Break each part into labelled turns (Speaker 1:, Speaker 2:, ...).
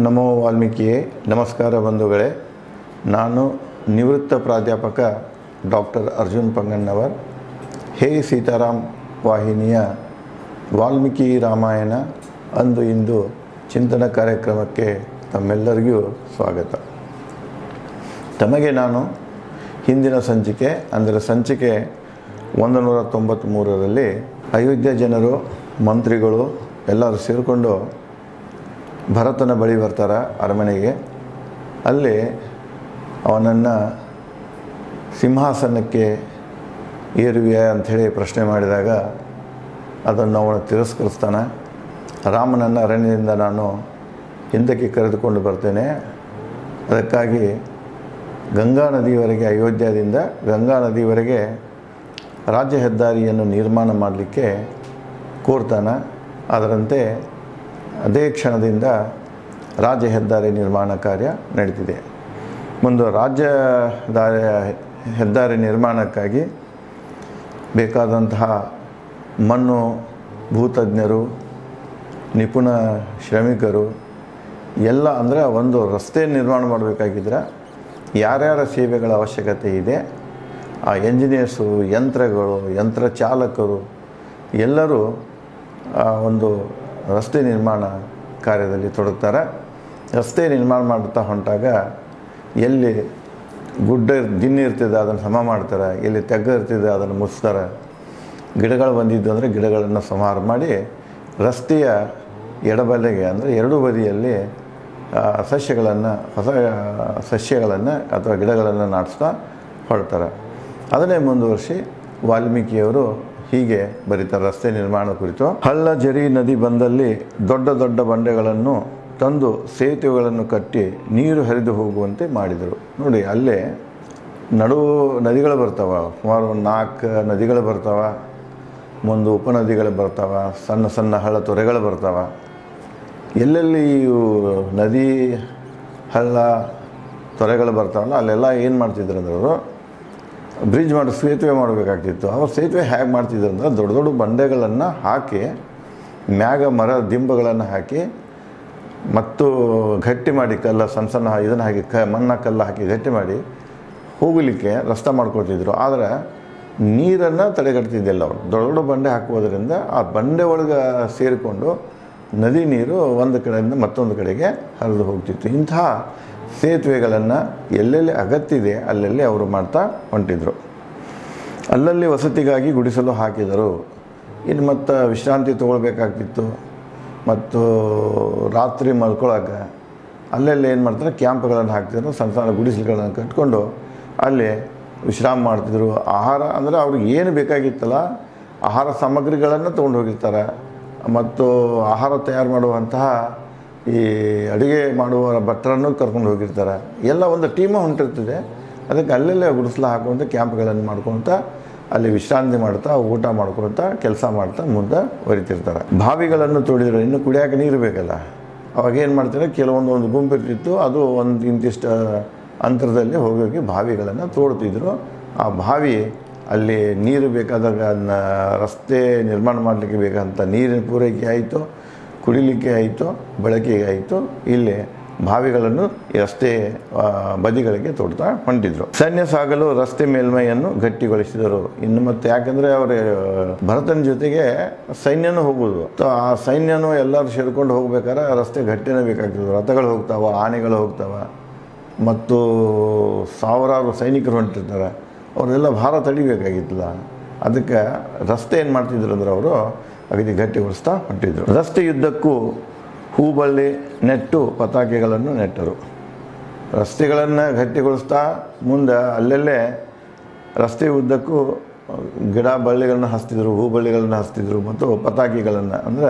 Speaker 1: ನಮೋ ವಾಲ್ಮೀಕಿಯೇ ನಮಸ್ಕಾರ ಬಂಧುಗಳೇ ನಾನು ನಿವೃತ್ತ ಪ್ರಾಧ್ಯಾಪಕ ಡಾಕ್ಟರ್ ಅರ್ಜುನ್ ಪಂಗಣ್ಣವರ್ ಹೇ ಸೀತಾರಾಮ್ ವಾಹಿನಿಯ ವಾಲ್ಮೀಕಿ ರಾಮಾಯಣ ಅಂದು ಇಂದು ಚಿಂತನ ಕಾರ್ಯಕ್ರಮಕ್ಕೆ ತಮ್ಮೆಲ್ಲರಿಗೂ ಸ್ವಾಗತ ತಮಗೆ ನಾನು ಹಿಂದಿನ ಸಂಚಿಕೆ ಅಂದರೆ ಸಂಚಿಕೆ ಒಂದು ನೂರ ತೊಂಬತ್ತ್ಮೂರರಲ್ಲಿ ಅಯೋಧ್ಯ ಜನರು ಮಂತ್ರಿಗಳು ಎಲ್ಲರೂ ಸೇರಿಕೊಂಡು ಭರತನ ಬಳಿ ಬರ್ತಾರೆ ಅರಮನೆಗೆ ಅಲ್ಲಿ ಅವನನ್ನು ಸಿಂಹಾಸನಕ್ಕೆ ಏರುವೆ ಅಂಥೇಳಿ ಪ್ರಶ್ನೆ ಮಾಡಿದಾಗ ಅದನ್ನು ಅವನು ತಿರಸ್ಕರಿಸ್ತಾನೆ ರಾಮನನ್ನು ಅರಣ್ಯದಿಂದ ನಾನು ಹಿಂದಕ್ಕೆ ಕರೆದುಕೊಂಡು ಬರ್ತೇನೆ ಅದಕ್ಕಾಗಿ ಗಂಗಾ ನದಿಯವರೆಗೆ ಅಯೋಧ್ಯದಿಂದ ಗಂಗಾ ನದಿವರೆಗೆ ರಾಜ್ಯ ಹೆದ್ದಾರಿಯನ್ನು ನಿರ್ಮಾಣ ಮಾಡಲಿಕ್ಕೆ ಕೋರ್ತಾನೆ ಅದರಂತೆ ಅದೇ ಕ್ಷಣದಿಂದ ರಾಜ್ಯ ಹೆದ್ದಾರಿ ನಿರ್ಮಾಣ ಕಾರ್ಯ ನಡೀತಿದೆ ಮುಂದೆ ರಾಜ್ಯ ದಾರಿ ಹೆದ್ದಾರಿ ನಿರ್ಮಾಣಕ್ಕಾಗಿ ಬೇಕಾದಂತಹ ಮಣ್ಣು ಭೂತಜ್ಞರು ನಿಪುಣ ಶ್ರಮಿಕರು ಎಲ್ಲ ಅಂದರೆ ಒಂದು ರಸ್ತೆ ನಿರ್ಮಾಣ ಮಾಡಬೇಕಾಗಿದ್ರೆ ಯಾರ್ಯಾರ ಸೇವೆಗಳ ಅವಶ್ಯಕತೆ ಇದೆ ಆ ಎಂಜಿನಿಯರ್ಸು ಯಂತ್ರಗಳು ಯಂತ್ರ ಚಾಲಕರು ಎಲ್ಲರೂ ಆ ಒಂದು ರಸ್ತೆ ನಿರ್ಮಾಣ ಕಾರ್ಯದಲ್ಲಿ ತೊಡಗ್ತಾರೆ ರಸ್ತೆ ನಿರ್ಮಾಣ ಮಾಡುತ್ತಾ ಹೊಂಟಾಗ ಎಲ್ಲಿ ಗುಡ್ಡ ದಿನ ಇರ್ತದೆ ಅದನ್ನು ಸಮ ಮಾಡ್ತಾರೆ ಎಲ್ಲಿ ತೆಗ್ಗ ಇರ್ತದೆ ಅದನ್ನು ಮುಚ್ತಾರೆ ಗಿಡಗಳು ಬಂದಿದ್ದು ಅಂದರೆ ಗಿಡಗಳನ್ನು ಸಂಹಾರ ಮಾಡಿ ರಸ್ತೆಯ ಎಡಬಲೆಗೆ ಅಂದರೆ ಎರಡೂ ಬದಿಯಲ್ಲಿ ಸಸ್ಯಗಳನ್ನು ಹೊಸ ಸಸ್ಯಗಳನ್ನು ಅಥವಾ ಗಿಡಗಳನ್ನು ನಾಟಿಸ್ತಾ ಹೊರಡ್ತಾರೆ ಅದನ್ನೇ ಮುಂದುವರಿಸಿ ವಾಲ್ಮೀಕಿಯವರು ಹೀಗೆ ಬರೀತಾರೆ ರಸ್ತೆ ನಿರ್ಮಾಣ ಕುರಿತು ಹಳ್ಳ ಜರಿ ನದಿ ಬಂದಲ್ಲಿ ದೊಡ್ಡ ದೊಡ್ಡ ಬಂಡೆಗಳನ್ನು ತಂದು ಸೇತುವೆಗಳನ್ನು ಕಟ್ಟಿ ನೀರು ಹರಿದು ಹೋಗುವಂತೆ ಮಾಡಿದರು ನೋಡಿ ಅಲ್ಲೇ ನಡುವು ನದಿಗಳು ಬರ್ತಾವ ಸುಮಾರು ಒಂದು ನಾಲ್ಕು ನದಿಗಳು ಬರ್ತಾವ ಮುಂದೆ ಉಪನದಿಗಳು ಬರ್ತಾವ ಸಣ್ಣ ಸಣ್ಣ ಹಳ್ಳ ತೊರೆಗಳು ಬರ್ತಾವ ಎಲ್ಲೆಲ್ಲಿ ಇವು ನದಿ ಹಳ್ಳ ತೊರೆಗಳು ಬರ್ತಾವಲ್ಲ ಅಲ್ಲೆಲ್ಲ ಏನು ಮಾಡ್ತಿದ್ರು ಅಂದ್ರೆ ಅವರು ಬ್ರಿಡ್ಜ್ ಮಾಡಿ ಸೇತುವೆ ಮಾಡಬೇಕಾಗ್ತಿತ್ತು ಅವ್ರು ಸೇತುವೆ ಹೇಗೆ ಮಾಡ್ತಿದ್ರು ಅಂದ್ರೆ ದೊಡ್ಡ ದೊಡ್ಡ ಬಂಡೆಗಳನ್ನು ಹಾಕಿ ಮ್ಯಾಗ ಮರ ದಿಂಬುಗಳನ್ನು ಹಾಕಿ ಮತ್ತು ಗಟ್ಟಿ ಮಾಡಿ ಕಲ್ಲ ಸಣ್ಣ ಸಣ್ಣ ಇದನ್ನು ಹಾಕಿ ಕ ಮಣ್ಣ ಕಲ್ಲ ಹಾಕಿ ಗಟ್ಟಿ ಮಾಡಿ ಹೋಗಲಿಕ್ಕೆ ರಸ್ತೆ ಮಾಡ್ಕೊಳ್ತಿದ್ರು ಆದರೆ ನೀರನ್ನು ತಡೆಗಟ್ತಿದ್ದಿಲ್ಲ ಅವರು ದೊಡ್ಡ ದೊಡ್ಡ ಬಂಡೆ ಹಾಕುವುದರಿಂದ ಆ ಬಂಡೆ ಒಳಗೆ ಸೇರಿಕೊಂಡು ನದಿ ನೀರು ಒಂದು ಕಡೆಯಿಂದ ಮತ್ತೊಂದು ಕಡೆಗೆ ಹರಿದು ಹೋಗ್ತಿತ್ತು ಇಂತಹ ಸೇತುವೆಗಳನ್ನು ಎಲ್ಲೆಲ್ಲಿ ಅಗತ್ಯ ಇದೆ ಅಲ್ಲೆಲ್ಲಿ ಅವರು ಮಾಡ್ತಾ ಹೊಂಟಿದ್ರು ಅಲ್ಲಲ್ಲಿ ವಸತಿಗಾಗಿ ಗುಡಿಸಲು ಹಾಕಿದರು ಇನ್ನು ಮತ್ತು ವಿಶ್ರಾಂತಿ ತೊಗೊಳ್ಬೇಕಾಗ್ತಿತ್ತು ಮತ್ತು ರಾತ್ರಿ ಮಲ್ಕೊಳಕ್ಕೆ ಅಲ್ಲೆಲ್ಲಿ ಏನು ಮಾಡ್ತಾರೆ ಕ್ಯಾಂಪ್ಗಳನ್ನು ಹಾಕ್ತಿದ್ರು ಸಣ್ಣ ಸಣ್ಣ ಗುಡಿಸಲುಗಳನ್ನು ಕಟ್ಕೊಂಡು ಅಲ್ಲಿ ವಿಶ್ರಾಮ ಮಾಡ್ತಿದ್ರು ಆಹಾರ ಅಂದರೆ ಅವ್ರಿಗೆ ಏನು ಬೇಕಾಗಿತ್ತಲ್ಲ ಆಹಾರ ಸಾಮಗ್ರಿಗಳನ್ನು ತೊಗೊಂಡು ಹೋಗಿರ್ತಾರೆ ಮತ್ತು ಆಹಾರ ತಯಾರು ಮಾಡುವಂತಹ ಈ ಅಡುಗೆ ಮಾಡುವ ಭಟ್ರನ್ನು ಕರ್ಕೊಂಡು ಹೋಗಿರ್ತಾರೆ ಎಲ್ಲ ಒಂದು ಟೀಮ ಹೊಂಟಿರ್ತದೆ ಅದಕ್ಕೆ ಅಲ್ಲೆಲ್ಲೇ ಗುಡಿಸ್ಲ ಹಾಕುವಂಥ ಕ್ಯಾಂಪ್ಗಳನ್ನು ಮಾಡ್ಕೊತ ಅಲ್ಲಿ ವಿಶ್ರಾಂತಿ ಮಾಡ್ತಾ ಊಟ ಮಾಡ್ಕೊತ ಕೆಲಸ ಮಾಡ್ತಾ ಮುಂದೆ ಹೊರಿತಿರ್ತಾರೆ ಬಾವಿಗಳನ್ನು ತೋಡಿದ್ರು ಇನ್ನು ಕುಡಿಯೋಕೆ ನೀರು ಬೇಕಲ್ಲ ಅವಾಗ ಏನು ಮಾಡ್ತಾರೆ ಕೆಲವೊಂದು ಒಂದು ಗುಂಪು ಇರ್ತಿತ್ತು ಅದು ಒಂದು ಇಂತಿಷ್ಟು ಅಂತರದಲ್ಲಿ ಹೋಗಿ ಹೋಗಿ ಬಾವಿಗಳನ್ನು ತೋಡ್ತಿದ್ರು ಆ ಬಾವಿ ಅಲ್ಲಿ ನೀರು ಬೇಕಾದಾಗ ಅದನ್ನ ರಸ್ತೆ ನಿರ್ಮಾಣ ಮಾಡಲಿಕ್ಕೆ ಬೇಕಂತ ನೀರಿನ ಪೂರೈಕೆ ಆಯಿತು ಕುಡಿಲಿಕ್ಕೆ ಆಯಿತು ಬಳಕೆಗೆ ಆಯಿತು ಇಲ್ಲಿ ಬಾವಿಗಳನ್ನು ಈ ರಸ್ತೆ ಬದಿಗಳಿಗೆ ತೋಡ್ತಾ ಹೊಂಟಿದ್ರು ಸೈನ್ಯ ಸಾಗಲು ರಸ್ತೆ ಮೇಲ್ಮೈಯನ್ನು ಗಟ್ಟಿಗೊಳಿಸಿದರು ಇನ್ನು ಮತ್ತೆ ಯಾಕಂದರೆ ಅವರ ಭರತನ ಜೊತೆಗೆ ಸೈನ್ಯನೂ ಹೋಗುದು ಆ ಸೈನ್ಯನೂ ಎಲ್ಲರೂ ಸೇರ್ಕೊಂಡು ಹೋಗ್ಬೇಕಾದ್ರೆ ರಸ್ತೆ ಗಟ್ಟಿನೇ ಬೇಕಾಗ್ತಿದ್ರು ರಥಗಳು ಹೋಗ್ತಾವ ಆನೆಗಳು ಹೋಗ್ತಾವ ಮತ್ತು ಸಾವಿರಾರು ಸೈನಿಕರು ಹೊಂಟಿರ್ತಾರೆ ಅವರೆಲ್ಲ ಭಾರ ತಡಿಬೇಕಾಗಿತ್ತಲ್ಲ ಅದಕ್ಕೆ ರಸ್ತೆ ಏನು ಮಾಡ್ತಿದ್ರು ಅಂದ್ರೆ ಅವರು ಅಗದಿ ಗಟ್ಟಿಗೊಳಿಸ್ತಾ ಹೊಂಟಿದ್ರು ರಸ್ತೆ ಯುದ್ಧಕ್ಕೂ ಹೂಬಳ್ಳಿ ನೆಟ್ಟು ಪತಾಕೆಗಳನ್ನು ನೆಟ್ಟರು ರಸ್ತೆಗಳನ್ನು ಗಟ್ಟಿಗೊಳಿಸ್ತಾ ಮುಂದೆ ಅಲ್ಲೆಲ್ಲೇ ರಸ್ತೆ ಉದ್ದಕ್ಕೂ ಗಿಡ ಬಳ್ಳಿಗಳನ್ನು ಹಚ್ತಿದ್ರು ಹೂಬಳ್ಳಿಗಳನ್ನು ಹಚ್ತಿದ್ರು ಮತ್ತು ಪತಾಕಿಗಳನ್ನು ಅಂದರೆ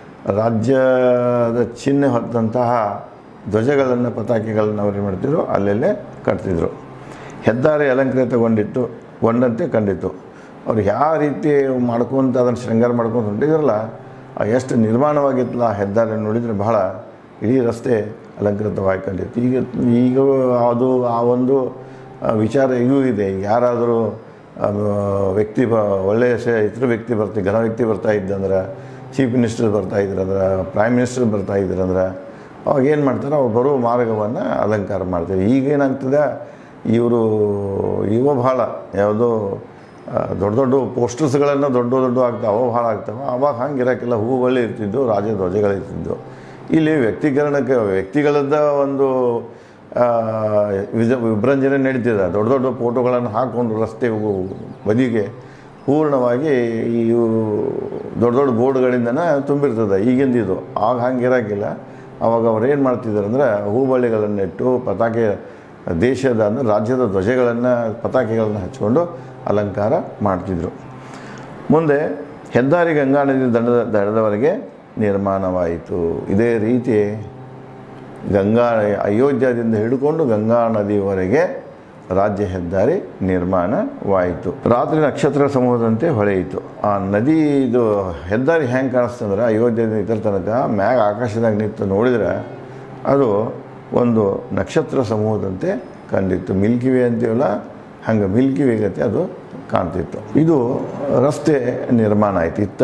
Speaker 1: ರಾಜ್ಯದ ಚಿಹ್ನೆ ಹೊತ್ತಂತಹ ಧ್ವಜಗಳನ್ನು ಪತಾಕಿಗಳನ್ನು ಅವ್ರು ಏನು ಮಾಡ್ತಿದ್ರು ಅಲ್ಲೆಲ್ಲೇ ಕಟ್ತಿದ್ರು ಹೆದ್ದಾರಿ ಅಲಂಕೃತಗೊಂಡಿತ್ತು ಗೊಂಡಂತೆ ಕಂಡಿತು ಅವ್ರು ಯಾವ ರೀತಿ ಮಾಡ್ಕೊತ ಅದನ್ನು ಶೃಂಗಾರ ಮಾಡ್ಕೊಂಡು ಹೊಂಟಿದ್ರಲ್ಲ ಎಷ್ಟು ನಿರ್ಮಾಣವಾಗಿತ್ತಲ್ಲ ಆ ಹೆದ್ದಾರಿ ನೋಡಿದರೆ ಬಹಳ ಇಡೀ ರಸ್ತೆ ಅಲಂಕೃತವಾಗಿ ಕಂಡಿತ್ತು ಈಗ ಈಗ ಅದು ಆ ಒಂದು ವಿಚಾರ ಈಗೂ ಇದೆ ಯಾರಾದರೂ ವ್ಯಕ್ತಿ ಬ ಒಳ್ಳೆಯ ಇತರ ವ್ಯಕ್ತಿ ಬರ್ತಿ ಘನ ವ್ಯಕ್ತಿ ಬರ್ತಾ ಇದ್ದಂದ್ರೆ ಚೀಫ್ ಮಿನಿಸ್ಟರ್ ಬರ್ತಾ ಇದ್ರಂದ್ರೆ ಪ್ರೈಮ್ ಮಿನಿಸ್ಟರ್ ಬರ್ತಾ ಇದ್ರಂದ್ರೆ ಅವಾಗ ಏನು ಮಾಡ್ತಾರೆ ಅವ್ರು ಬರೋ ಮಾರ್ಗವನ್ನು ಅಲಂಕಾರ ಮಾಡ್ತಾರೆ ಈಗೇನಾಗ್ತದೆ ಇವರು ಇವ ಭಾಳ ಯಾವುದೋ ಆ, ದೊಡ್ಡ ದೊಡ್ಡ ಪೋಸ್ಟರ್ಸ್ಗಳನ್ನು ದೊಡ್ಡ ದೊಡ್ಡ ಆಗ್ತಾವೆ ಅವು ಭಾಳ ಆಗ್ತಾವೆ ಅವಾಗ ಹಂಗೆ ಇರೋಕ್ಕೆಲ್ಲ ಹೂಗಳು ಇರ್ತಿದ್ದು ರಾಜಧ್ವಜಗಳಿರ್ತಿದ್ದು ಇಲ್ಲಿ ವ್ಯಕ್ತೀಕರಣಕ್ಕೆ ವ್ಯಕ್ತಿಗಳದ್ದ ಒಂದು ಆ, ವಿಜ ವಿಭ್ರಂಜನೆ ನಡೀತಿದೆ ದೊಡ್ಡ ದೊಡ್ಡ ಫೋಟೋಗಳನ್ನು ಹಾಕ್ಕೊಂಡು ರಸ್ತೆ ಹೋ- ಬದಿಗೆ ಪೂರ್ಣವಾಗಿ ಈ ದೊಡ್ಡ ದೊಡ್ಡ ಬೋರ್ಡ್ಗಳಿಂದನೇ ತುಂಬಿರ್ತದೆ ಈಗಿಂದಿದು ಆಗ ಹಂಗೆ ಇರೋಕ್ಕಿಲ್ಲ ಅವಾಗ ಅವ್ರು ಏನು ಮಾಡ್ತಿದ್ದಾರೆ ಅಂದರೆ ಹೂಬಳ್ಳಿಗಳನ್ನಿಟ್ಟು ಪತಾಕೆ ದೇಶದ ಅಂದರೆ ರಾಜ್ಯದ ಧ್ವಜಗಳನ್ನು ಪತಾಕೆಗಳನ್ನು ಹಚ್ಕೊಂಡು ಅಲಂಕಾರ ಮಾಡ್ತಿದ್ರು ಮುಂದೆ ಹೆದ್ದಾರಿ ಗಂಗಾ ನದಿ ದಂಡದ ದಡದವರೆಗೆ ನಿರ್ಮಾಣವಾಯಿತು ಇದೇ ರೀತಿ ಗಂಗಾ ಅಯೋಧ್ಯದಿಂದ ಹಿಡ್ಕೊಂಡು ಗಂಗಾ ನದಿವರೆಗೆ ರಾಜ್ಯ ಹೆದ್ದಾರಿ ನಿರ್ಮಾಣವಾಯಿತು ರಾತ್ರಿ ನಕ್ಷತ್ರ ಸಮೂಹದಂತೆ ಹೊಳೆಯಿತು ಆ ನದಿ ಇದು ಹೆದ್ದಾರಿ ಹೆಂಗೆ ಕಾಣಿಸ್ತಂದ್ರೆ ಅಯೋಧ್ಯದಿಂದ ಇತರ ತನಕ ಮ್ಯಾಗ ಆಕಾಶದಾಗ ನಿಂತು ನೋಡಿದ್ರೆ ಅದು ಒಂದು ನಕ್ಷತ್ರ ಸಮೂಹದಂತೆ ಕಂಡಿತ್ತು ಮಿಲ್ಕಿ ವೇ ಅಂತೀವಲ್ಲ ಹಂಗೆ ಮಿಲ್ಕಿ ವೇ ಗತಿ ಅದು ಕಾಣ್ತಿತ್ತು ಇದು ರಸ್ತೆ ನಿರ್ಮಾಣ ಆಯ್ತು ಇತ್ತ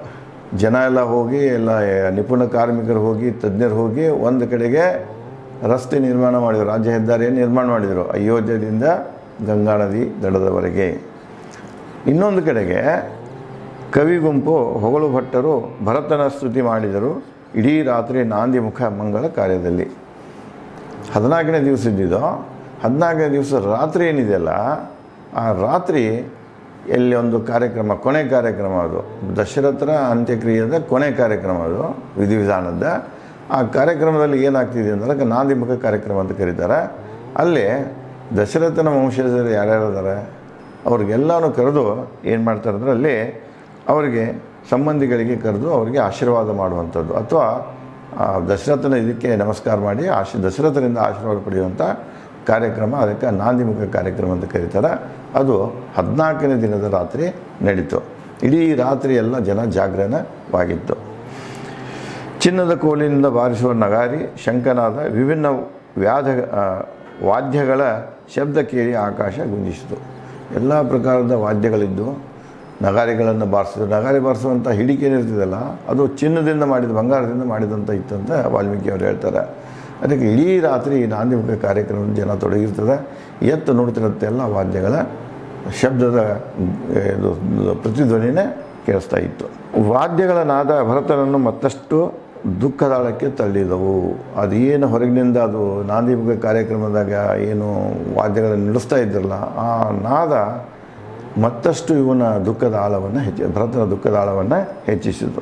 Speaker 1: ಜನ ಎಲ್ಲ ಹೋಗಿ ಎಲ್ಲ ನಿಪುಣ ಕಾರ್ಮಿಕರು ಹೋಗಿ ತಜ್ಞರು ಹೋಗಿ ಒಂದು ಕಡೆಗೆ ರಸ್ತೆ ನಿರ್ಮಾಣ ಮಾಡಿದರು ರಾಜ್ಯ ಹೆದ್ದಾರಿಯನ್ನು ನಿರ್ಮಾಣ ಮಾಡಿದರು ಅಯೋಧ್ಯದಿಂದ ಗಂಗಾ ನದಿ ದಡದವರೆಗೆ ಇನ್ನೊಂದು ಕಡೆಗೆ ಕವಿ ಗುಂಪು ಹೊಗಳು ಭಟ್ಟರು ಭರತನ ಸ್ತುತಿ ಮಾಡಿದರು ಇಡೀ ರಾತ್ರಿ ನಾಂದಿ ಮುಖ ಮಂಗಳ ಕಾರ್ಯದಲ್ಲಿ ಹದಿನಾಲ್ಕನೇ ದಿವಸ ಇದ್ದಿದ್ದು ಹದಿನಾಲ್ಕನೇ ದಿವಸ ರಾತ್ರಿ ಏನಿದೆಯಲ್ಲ ಆ ರಾತ್ರಿ ಎಲ್ಲಿ ಒಂದು ಕಾರ್ಯಕ್ರಮ ಕೊನೆ ಕಾರ್ಯಕ್ರಮ ಅದು ದಶರಥರ ಅಂತ್ಯಕ್ರಿಯೆದ ಕೊನೆ ಕಾರ್ಯಕ್ರಮ ಅದು ವಿಧಿವಿಧಾನದ ಆ ಕಾರ್ಯಕ್ರಮದಲ್ಲಿ ಏನಾಗ್ತಿದೆ ಅಂದ್ರೆ ಅದಕ್ಕೆ ನಾಂದಿಮುಖ ಕಾರ್ಯಕ್ರಮ ಅಂತ ಕರೀತಾರೆ ಅಲ್ಲಿ ದಶರಥನ ವಂಶಜರು ಯಾರ್ಯಾರು ಇದ್ದಾರೆ ಅವ್ರಿಗೆಲ್ಲನೂ ಕರೆದು ಏನು ಮಾಡ್ತಾರೆ ಅಂದರೆ ಅಲ್ಲಿ ಅವರಿಗೆ ಸಂಬಂಧಿಗಳಿಗೆ ಕರೆದು ಅವರಿಗೆ ಆಶೀರ್ವಾದ ಮಾಡುವಂಥದ್ದು ಅಥವಾ ಆ ದಶರಥನ ಇದಕ್ಕೆ ನಮಸ್ಕಾರ ಮಾಡಿ ಆಶ್ ದಶರಥರಿಂದ ಆಶೀರ್ವಾದ ಪಡೆಯುವಂಥ ಕಾರ್ಯಕ್ರಮ ಅದಕ್ಕೆ ನಾಂದಿಮುಖ ಕಾರ್ಯಕ್ರಮ ಅಂತ ಕರೀತಾರೆ ಅದು ಹದಿನಾಲ್ಕನೇ ದಿನದ ರಾತ್ರಿ ನಡೀತು ಇಡೀ ರಾತ್ರಿ ಎಲ್ಲ ಜನ ಜಾಗರಣವಾಗಿತ್ತು ಚಿನ್ನದ ಕೋಲಿನಿಂದ ಬಾರಿಸುವ ನಗಾರಿ ಶಂಕನಾದ ವಿಭಿನ್ನ ವ್ಯಾಧ ಆ, ವಾದ್ಯಗಳ ಶಬ್ದ ಕೇಳಿ ಆಕಾಶ ಗುಂಜಿಸಿತು ಎಲ್ಲ ಪ್ರಕಾರದ ವಾದ್ಯಗಳಿದ್ದು ನಗಾರಿಗಳನ್ನು ಬಾರಿಸಿದ್ರು ನಗಾರಿ ಬಾರಿಸುವಂಥ ಹಿಡಿಕೆ ಏನಿರ್ತದಲ್ಲ ಅದು ಚಿನ್ನದಿಂದ ಮಾಡಿದ ಬಂಗಾರದಿಂದ ಮಾಡಿದಂಥ ಇತ್ತಂತ ವಾಲ್ಮೀಕಿ ಅವರು ಹೇಳ್ತಾರೆ ಅದಕ್ಕೆ ಇಡೀ ರಾತ್ರಿ ಈ ನಾಂದಿಮುಖ ಕಾರ್ಯಕ್ರಮ ಜನ ತೊಡಗಿರ್ತದೆ ಎತ್ತು ನೋಡ್ತಿರುತ್ತೆ ಎಲ್ಲ ವಾದ್ಯಗಳ ಶಬ್ದದ ಇದು ಪ್ರತಿಧ್ವನಿನೇ ಕೇಳಿಸ್ತಾ ಇತ್ತು ವಾದ್ಯಗಳ ನಾದ ಭರತನನ್ನು ಮತ್ತಷ್ಟು ದುಃಖದಾಳಕ್ಕೆ ತಳ್ಳಿದವು ಅದೇನು ಹೊರಗಿನಿಂದ ಅದು ನಾಂದಿಮುಖ ಕಾರ್ಯಕ್ರಮದಾಗ ಏನು ವಾದ್ಯಗಳನ್ನು ನುಡಿಸ್ತಾ ಇದ್ರಲ್ಲ ಆ ನಾದ ಮತ್ತಷ್ಟು ಇವನ ದುಃಖದ ಆಳವನ್ನು ಹೆಚ್ಚಿ ಭರತನ ದುಃಖದ ಆಳವನ್ನು ಹೆಚ್ಚಿಸಿತು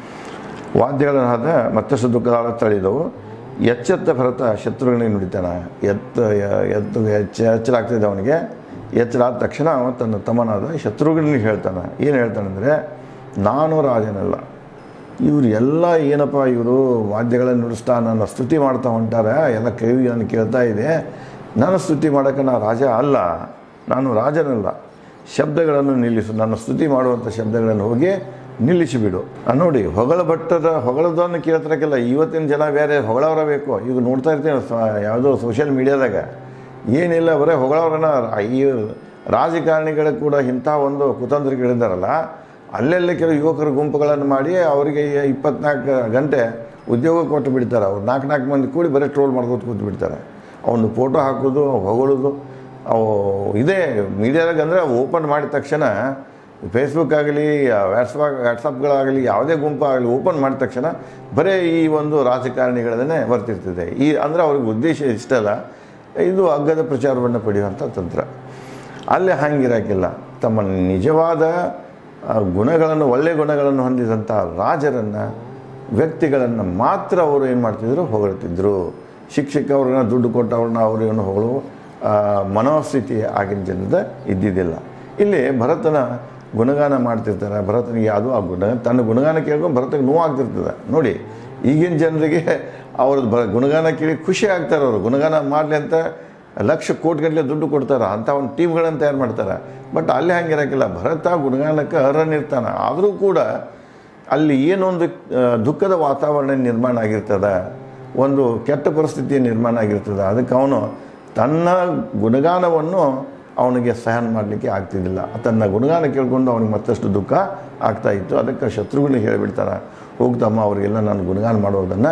Speaker 1: ವಾದ್ಯಗಳ ನಾದ ಮತ್ತಷ್ಟು ದುಃಖದ ಆಳ ತಳ್ಳಿದವು ಎಚ್ಚೆತ್ತ ಭರತ ಶತ್ರುಗಳಿಗೆ ನುಡಿತಾನೆ ಎತ್ತ ಎತ್ತು ಎಚ್ಚ ಎಚ್ಚರಾಗ್ತಿದ್ದ ಅವನಿಗೆ ಎಚ್ಚರ ಆದ ತಕ್ಷಣ ಅವ ತನ್ನ ತಮ್ಮನಾದ ಶತ್ರುಘ್ನಿಗೆ ಹೇಳ್ತಾನೆ ಏನು ಹೇಳ್ತಾನಂದರೆ ನಾನು ರಾಜನಲ್ಲ ಇವ್ರು ಎಲ್ಲ ಏನಪ್ಪ ಇವರು ವಾದ್ಯಗಳನ್ನು ನುಡಿಸ್ತಾ ನನ್ನ ಸ್ತುತಿ ಮಾಡ್ತಾ ಹೊಂಟಾರೆ ಎಲ್ಲ ಕವಿ ನಾನು ಕೇಳ್ತಾ ಇದೆ ನಾನು ಸ್ತುತಿ ಮಾಡೋಕ್ಕೆ ನಾನು ರಾಜ ಅಲ್ಲ ನಾನು ರಾಜನಲ್ಲ ಶಬ್ದಗಳನ್ನು ನಿಲ್ಲಿಸು ನನ್ನ ಸ್ತುತಿ ಮಾಡುವಂಥ ಶಬ್ದಗಳನ್ನು ಹೋಗಿ ನಿಲ್ಲಿಸಿಬಿಡು ಆ ನೋಡಿ ಹೊಗಳ ಭಟ್ಟದ ಹೊಗಳದನ್ನು ಕೇಳ್ತಿರಕ್ಕಿಲ್ಲ ಇವತ್ತಿನ ಜನ ಬೇರೆ ಹೊಗಳವರ ಬೇಕು ಈಗ ನೋಡ್ತಾ ಇರ್ತೀನಿ ಸ- ಯಾವುದೋ ಸೋಷಿಯಲ್ ಮೀಡಿಯಾದಾಗ ಏನಿಲ್ಲ ಬರೀ ಹೊಗಳವ್ರನ್ನ ಈ ರಾಜಕಾರಣಿಗಳು ಕೂಡ ಇಂಥ ಒಂದು ಕುತಂತ್ರಿಗಳಿದ್ದಾರಲ್ಲ ಅಲ್ಲೆಲ್ಲ ಕೆಲವು ಯುವಕರ ಗುಂಪುಗಳನ್ನು ಮಾಡಿ ಅವರಿಗೆ ಇಪ್ಪತ್ನಾಲ್ಕು ಗಂಟೆ ಉದ್ಯೋಗ ಕೊಟ್ಟು ಬಿಡ್ತಾರೆ ಅವ್ರು ನಾಲ್ಕು ನಾಲ್ಕು ಮಂದಿ ಕೂಡಿ ಬರೀ ಟ್ರೋಲ್ ಮಾಡ್ಕೊತ ಕೂತು ಬಿಡ್ತಾರೆ ಅವನು ಫೋಟೋ ಹಾಕೋದು ಹೊಗಳೋದು ಅವು ಇದೇ ಮೀಡಿಯಾದಾಗ ಅಂದರೆ ಓಪನ್ ಮಾಡಿದ ತಕ್ಷಣ ಫೇಸ್ಬುಕ್ ಆಗಲಿ ವ್ಯಾಟ್ಸ್ಆಪ್ ವ್ಯಾಟ್ಸಪ್ಗಳಾಗಲಿ ಯಾವುದೇ ಗುಂಪಾಗಲಿ ಓಪನ್ ಮಾಡಿದ ತಕ್ಷಣ ಬರೀ ಈ ಒಂದು ರಾಜಕಾರಣಿಗಳನ್ನೇ ಬರ್ತಿರ್ತದೆ ಈ ಅಂದರೆ ಅವ್ರಿಗೆ ಉದ್ದೇಶ ಇಷ್ಟಲ್ಲ ಇದು ಅಗ್ಗದ ಪ್ರಚಾರವನ್ನು ಪಡೆಯುವಂಥ ತಂತ್ರ ಅಲ್ಲಿ ಹಂಗಿರೋಕ್ಕಿಲ್ಲ ತಮ್ಮ ನಿಜವಾದ ಆ, ಗುಣಗಳನ್ನು ಒಳ್ಳೆಯ ಗುಣಗಳನ್ನು ಹೊಂದಿದಂಥ ರಾಜರನ್ನು ವ್ಯಕ್ತಿಗಳನ್ನು ಮಾತ್ರ ಅವರು ಏನು ಮಾಡ್ತಿದ್ರು ಹೊಗಳ್ತಿದ್ರು ಶಿಕ್ಷಕ ಅವ್ರನ್ನ ದುಡ್ಡು ಕೊಟ್ಟು ಅವ್ರನ್ನ ಅವ್ರು ಇವನು ಹೊಗಳು ಆ, ಮನೋಸ್ಥಿತಿ ಆಗಿನ ಜನದ ಇದ್ದಿದ್ದಿಲ್ಲ ಇಲ್ಲಿ ಭರತನ ಗುಣಗಾನ ಮಾಡ್ತಿರ್ತಾರೆ ಭರತನಿಗೆ ಯಾವುದೋ ಆ ಗುಣ ತನ್ನ ಗುಣಗಾನ ಕೇಳ್ಕೊಂಡು ಭರತನಿಗೆ ನೋವಾಗ್ತಿರ್ತದೆ ನೋಡಿ ಈಗಿನ ಜನರಿಗೆ ಅವ್ರದ್ದು ಬ ಗುಣಗಾನ ಕೇಳಿ ಖುಷಿ ಆಗ್ತಾರೆ ಅವರು ಗುಣಗಾನ ಮಾಡಲಿ ಅಂತ ಲಕ್ಷ ಕೋಟಿಗಟ್ಟಲೆ ದುಡ್ಡು ಕೊಡ್ತಾರೆ ಅಂಥ ಒಂದು ಟೀಮ್ಗಳನ್ನು ತಯಾರು ಮಾಡ್ತಾರೆ ಬಟ್ ಅಲ್ಲಿ ಹಂಗಿರೋಕ್ಕಿಲ್ಲ ಭರತ ಗುಣಗಾನಕ್ಕೆ ಅರ್ಹನಿರ್ತಾನೆ ಆದರೂ ಕೂಡ ಅಲ್ಲಿ ಏನೊಂದು ಆ, ದುಃಖದ ವಾತಾವರಣ ನಿರ್ಮಾಣ ಆಗಿರ್ತದೆ ಒಂದು ಕೆಟ್ಟ ಪರಿಸ್ಥಿತಿ ನಿರ್ಮಾಣ ಆಗಿರ್ತದೆ ಅದಕ್ಕೆ ಅವನು ತನ್ನ ಗುಣಗಾನವನ್ನು ಅವನಿಗೆ ಸಹನ ಮಾಡಲಿಕ್ಕೆ ಆಗ್ತಿದ್ದಿಲ್ಲ ತನ್ನ ಗುಣಗಾನ ಕೇಳ್ಕೊಂಡು ಅವನಿಗೆ ಮತ್ತಷ್ಟು ದುಃಖ ಆಗ್ತಾ ಇತ್ತು ಅದಕ್ಕೆ ಶತ್ರುಗಳನ್ನ ಹೇಳಿಬಿಡ್ತಾನೆ ಹೋಗ್ತಮ್ಮ ಅವರಿಗೆಲ್ಲ ನಾನು ಗುಣಗಾನ ಮಾಡೋದನ್ನು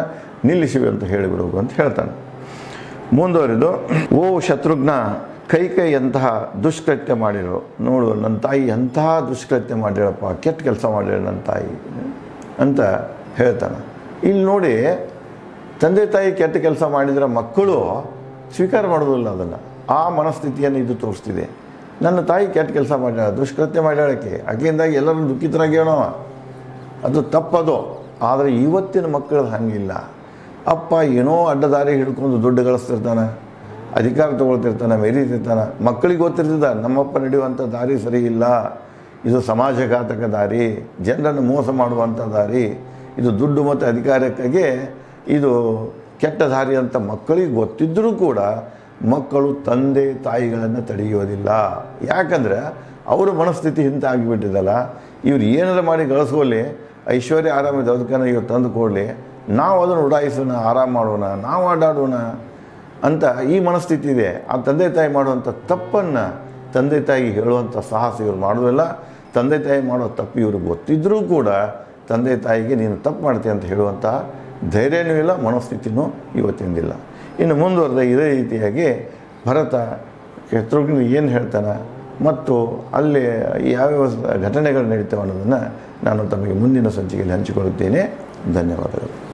Speaker 1: ನಿಲ್ಲಿಸಿವೆ ಅಂತ ಹೇಳಿಬಿಡು ಅಂತ ಹೇಳ್ತಾನೆ ಮುಂದುವರಿದು ಓ ಶತ್ರುಘ್ನ ಕೈ ಕೈ ಎಂತಹ ದುಷ್ಕೃತ್ಯ ಮಾಡಿರು ನೋಡು ನನ್ನ ತಾಯಿ ಎಂತಹ ದುಷ್ಕೃತ್ಯ ಮಾಡಿರಪ್ಪ ಕೆಟ್ಟ ಕೆಲಸ ಮಾಡಿರ ನನ್ನ ತಾಯಿ ಅಂತ ಹೇಳ್ತಾನೆ ಇಲ್ಲಿ ನೋಡಿ ತಂದೆ ತಾಯಿ ಕೆಟ್ಟ ಕೆಲಸ ಮಾಡಿದರೆ ಮಕ್ಕಳು ಸ್ವೀಕಾರ ಮಾಡೋದಿಲ್ಲ ಅದನ್ನು ಆ ಮನಸ್ಥಿತಿಯನ್ನು ಇದು ತೋರಿಸ್ತಿದೆ ನನ್ನ ತಾಯಿ ಕೆಟ್ಟ ಕೆಲಸ ಮಾಡ್ಯಾಳ ದುಷ್ಕೃತ್ಯ ಮಾಡ್ಯಾಳಕ್ಕೆ ಆಕೆಯಿಂದಾಗಿ ಎಲ್ಲರೂ ದುಃಖಿತರಾಗ್ಯಾನೋ ಅದು ತಪ್ಪದು ಆದರೆ ಇವತ್ತಿನ ಮಕ್ಕಳು ಹಂಗಿಲ್ಲ ಅಪ್ಪ ಏನೋ ಅಡ್ಡದಾರಿ ಹಿಡ್ಕೊಂಡು ದುಡ್ಡು ಗಳಿಸ್ತಿರ್ತಾನೆ ಅಧಿಕಾರ ತೊಗೊಳ್ತಿರ್ತಾನೆ ಮೆರೀತಿರ್ತಾನೆ ಮಕ್ಕಳಿಗೆ ಗೊತ್ತಿರ್ತದ ನಮ್ಮಪ್ಪ ನಡೆಯುವಂಥ ದಾರಿ ಸರಿ ಇಲ್ಲ ಇದು ಸಮಾಜಘಾತಕ ದಾರಿ ಜನರನ್ನು ಮೋಸ ಮಾಡುವಂಥ ದಾರಿ ಇದು ದುಡ್ಡು ಮತ್ತು ಅಧಿಕಾರಕ್ಕಾಗಿ ಇದು ಕೆಟ್ಟ ದಾರಿ ಅಂತ ಮಕ್ಕಳಿಗೆ ಗೊತ್ತಿದ್ದರೂ ಕೂಡ ಮಕ್ಕಳು ತಂದೆ ತಾಯಿಗಳನ್ನು ತಡೆಯೋದಿಲ್ಲ ಯಾಕಂದ್ರೆ ಅವರ ಮನಸ್ಥಿತಿ ಇಂಥ ಆಗಿಬಿಟ್ಟಿದಲ್ಲ ಇವ್ರು ಏನಾರ ಮಾಡಿ ಗಳಿಸ್ಕೊಳ್ಳಿ ಐಶ್ವರ್ಯ ಆರಾಮಿದೆ ಅದಕ್ಕನ್ನು ಇವ್ರು ತಂದು ಕೊಡಲಿ ನಾವು ಅದನ್ನು ಉಡಾಯಿಸೋಣ ಆರಾಮ ಮಾಡೋಣ ನಾವು ಆಡಾಡೋಣ ಅಂತ ಈ ಮನಸ್ಥಿತಿ ಇದೆ ಆ ತಂದೆ ತಾಯಿ ಮಾಡುವಂಥ ತಪ್ಪನ್ನು ತಂದೆ ತಾಯಿ ಹೇಳುವಂಥ ಸಾಹಸ ಇವ್ರು ಮಾಡೋದಿಲ್ಲ ತಂದೆ ತಾಯಿ ಮಾಡೋ ತಪ್ಪು ಇವ್ರಿಗೆ ಗೊತ್ತಿದ್ದರೂ ಕೂಡ ತಂದೆ ತಾಯಿಗೆ ನೀನು ತಪ್ಪು ಮಾಡ್ತೀಯ ಅಂತ ಹೇಳುವಂಥ ಧೈರ್ಯನೂ ಇಲ್ಲ ಮನಸ್ಥಿತಿನೂ ಇವತ್ತಿಂದಿಲ್ಲ ಇನ್ನು ಮುಂದುವರೆದ ಇದೇ ರೀತಿಯಾಗಿ ಭರತ ಶತ್ರುಘ್ನ ಏನು ಹೇಳ್ತಾನೆ ಮತ್ತು ಅಲ್ಲಿ ಯಾವ್ಯಾವ ಘಟನೆಗಳು ನಡೀತವೆ ಅನ್ನೋದನ್ನು ನಾನು ತಮಗೆ ಮುಂದಿನ ಸಂಚಿಕೆಯಲ್ಲಿ ಹಂಚಿಕೊಳ್ಳುತ್ತೇನೆ ಧನ್ಯವಾದಗಳು